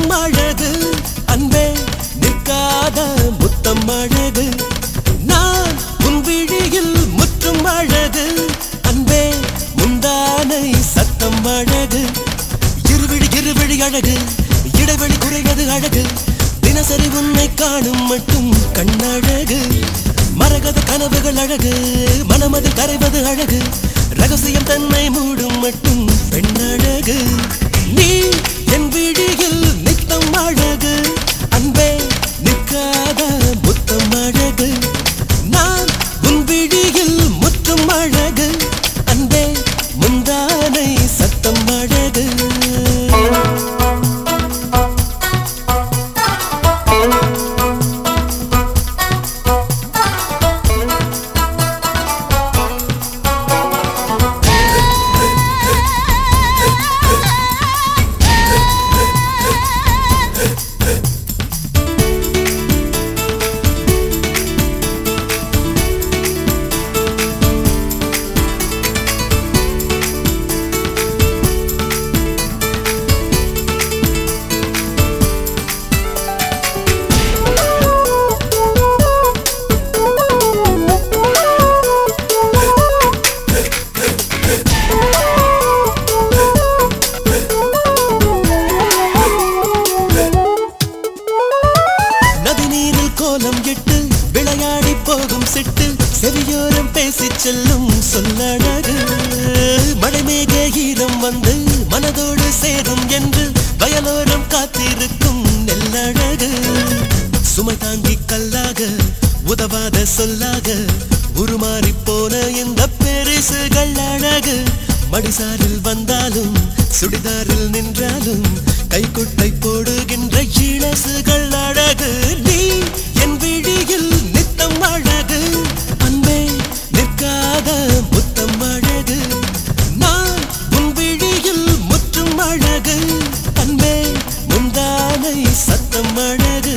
நித்தம் அழகு அன்பே நிற்காத முத்தம் அழகு நான் உன் விழியில் முற்றும் அழகு அன்பே முந்தானை சத்தம் அழகு இருவிழி இருவிழி அழகு இடைவெளி குறைவது அழகு தினசரி உன்னை காணும் மட்டும் கண்ணழகு மரகத கனவுகள் அழகு மனமதில் கரைவது அழகு ரகசியம் தன்னை மூடும் மட்டும் பெண்ணழகு நீ என் விழியில் நித்தம் அழகு அன்பே நிற்காத முத்தம் அழகு நான் உன் விழியில் முற்றும் அழகு அன்பே முந்தானை சத்தம் அழகு நதி நீரில் கோலம் இட்டு விளையாடி போகும் சிட்டு செவியோரம் பேசிச் செல்லும் சொல்லழகு மழைமேக ஈரம் வந்து மனதோடு சேரும் என்று வயலோரம் காத்திருக்கும் நெல்லழகு சுமை தாங்கி கல்லாக உதவாத சொல்லாக உருமாறி போன இந்த பெரிசுகள் அழகு மடிசாரில் வந்தாலும் சுடிதாரில் நின்றாலும் கைக்குட்டை போடுகின்ற இளசுகள் அழகு நீ என் விழியில் நித்தம் அழகு அன்பே நிற்காத முத்தம் அழகு நான் உன் விழியில் முற்றும் அழகு அன்பே முந்தானை சத்தம் அழகு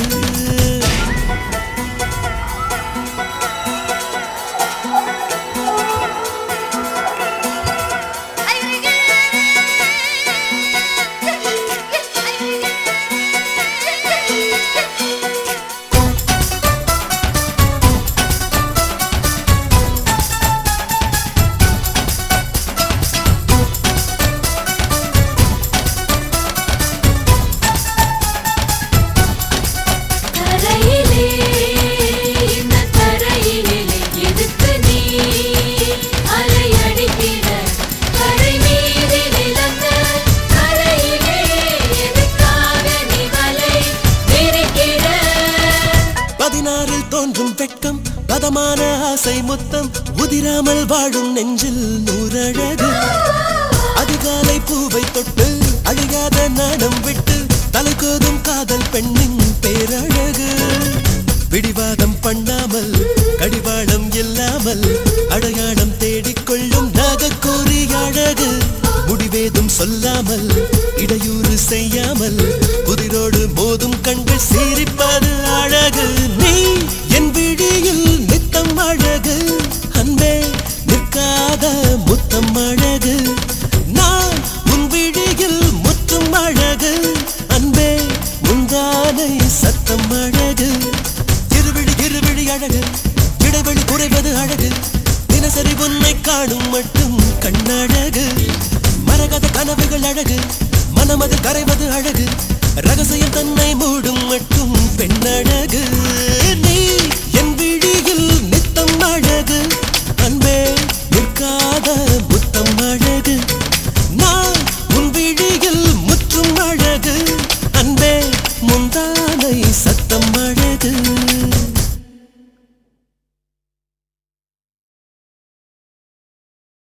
கரையிலே இந்த கரையிலே எதுக்கு நீ அலை அடிக்கிற கரை மீது நிலந்த கரையிலே எதுக்காக நீ வலை விரிக்கிற பதினாறில் தோன்றும் வெட்கம் பதமான ஆசை முத்தம் உதிராமல் வாழும் நெஞ்சில் நூறழகு அதிகாலை பூவை தொட்டு அழியாத நாணம் விட்டு தலைகோதும் காதல் பெண்ணின் பேரழகு பிடிவாதம் பண்ணாமல் கடிவாளம் இல்லாமல் அடையாளம் தேடிக்கொள்ளும் நாகக்கூறி அழகு முடிவேதும் சொல்லாமல் இடையூறு செய்யாமல் புதிரோடு மோதும் கண்கள் சிரிப்பது அழகு நீ என் விழியில் நித்தம் அழகு அன்பே நிற்காத முத்தம் அழகு நான் உன் விழியில் முற்றும் அழகு அன்பே முந்தானை சத்தம் அழகு இருவிழி இருவிழி அழகு இடைவெளி குறைவது அழகு தினசரி உன்னை காணும் மட்டும் கண்ணழகு மரகத கனவுகள் அழகு மனமதில் கரைவது அழகு ரகசியம் தன்னை மூடும் மட்டும் பெண்ணழகு நீ என் விழியில் நித்தம் அழகு